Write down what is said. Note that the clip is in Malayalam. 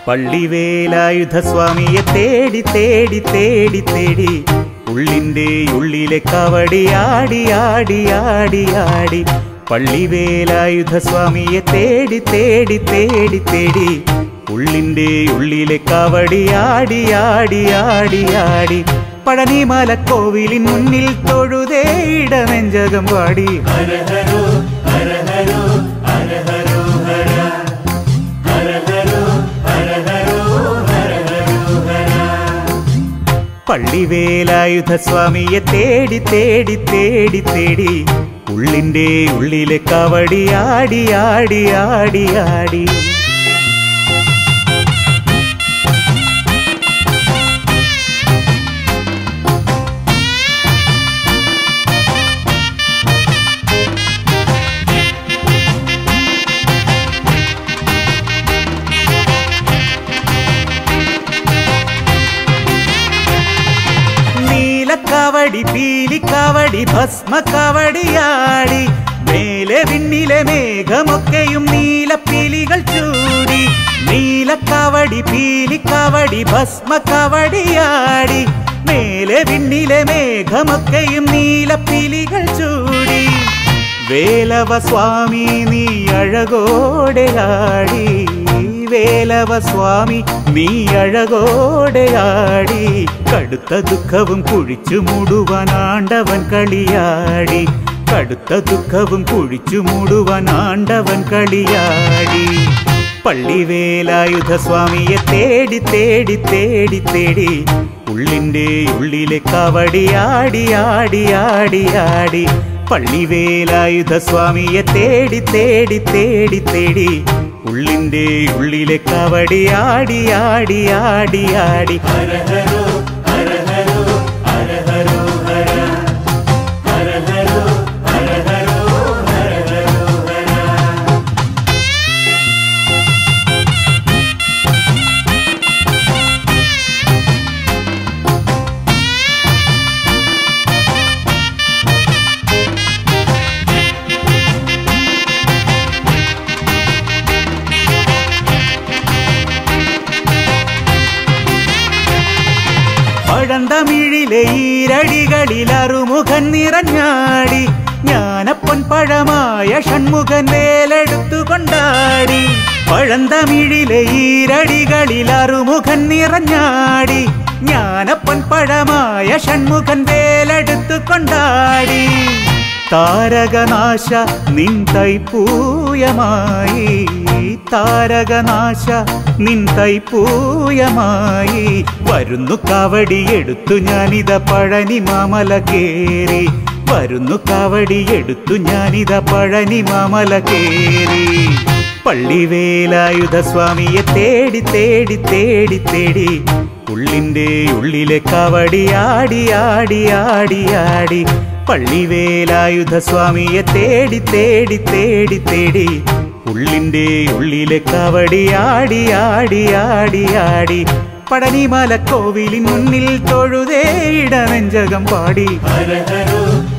പള്ളിവേലായുധസ്വാമിയെ തേടി തേടി തേടി തേടി ഉള്ളിൻ്റെ ഉള്ളിലെ കവടി ആടി ആടി ആടി ആടി പള്ളിവേലായുധസ്വാമിയെ തേടി തേടി തേടി തേടി ഉള്ളിൻ്റെ ഉള്ളിലെ കവടി ആടി ആടി ആടി ആടി പഴനിമല കോവിലിൻ മുന്നിൽ തൊഴുതേ ഇടനെഞ്ചകം പാടി പള്ളിവേലായുധസ്വാമിയെ തേടി തേടി തേടി തേടി ഉള്ളിൻ്റെ ഉള്ളിലെ കവടി ആടി ആടി ആടി ആടി നീലക്കവടി പീലിക്കവടി ഭസ്മക്കവടിയാടി മേലെ വിണ്ണിലെ മേഘമൊക്കെയും നീലപ്പീലികൾ ചൂടി നീലക്കവടി പീലിക്കവടി ഭസ്മക്കവടിയാടി മേലെ വിണ്ണിലെ മേഘമൊക്കെയും നീലപ്പീലികൾ ചൂടി വേലവ സ്വാമി നീ അഴകോടെയാടി വേലവ സ്വാമി നീ അഴകോടെയാടി കടുത്ത ദുഃഖവും കുഴിച്ചു മൂടുവാൻ ആണ്ടവൻ കളിയാടി കടുത്ത ദുഃഖവും കുഴിച്ചു മൂടുവാൻ ആണ്ടവൻ കളിയാടി പള്ളിവേലായുധസ്വാമിയെ തേടി തേടി തേടി തേടി ഉള്ളിൻ്റെ ഉള്ളിലെ കവടി ആടി ആടി ആടി ആടി പള്ളിവേലായുധസ്വാമിയെ തേടി തേടി തേടി തേടി ഉള്ളിൻ്റെ ഉള്ളിലെ കവടി ആടി ആടി ആടി ആടി പഴന്തമിഴിലെ ഈരടികളിൽ അറുമുഖൻ നിറഞ്ഞാടി ജ്ഞാനപ്പൊൻ പഴമായ ഷൺമുഖൻ വേലെടുത്തു കൊണ്ടാടി പഴന്തമിഴിലെ ഈരടികളിൽ അറുമുഖൻ നിറഞ്ഞാടി ജ്ഞാനപ്പൊൻ പഴമായ ഷൺമുഖൻ വേലെടുത്തു കൊണ്ടാടി താരകനാശ നിൻ തൈപ്പൂയമായി താരകനാശ നിൻ തൈപ്പൂയമായി വരുന്നു കവടി എടുത്തു ഞാനിത പഴനി മാമല കേറി വരുന്നു കവടി എടുത്തു ഞാനിത പഴനി മാമല കേറി പള്ളിവേലായുധസ്വാമിയെ തേടി തേടി തേടി തേടി ഉള്ളിൻ്റെ ഉള്ളിലെ കവടി ആടി ആടി ആടി ആടി പള്ളിവേലായുധസ്വാമിയെ തേടി തേടി തേടി തേടി ഉള്ളിൻ്റെ ഉള്ളിലെ കവടി ആടി ആടി ആടി ആടി പടനിമല കോവിലിൻ മുന്നിൽ തൊഴുതേ ഇടനെഞ്ചകം പാടി ഹര ഹരോ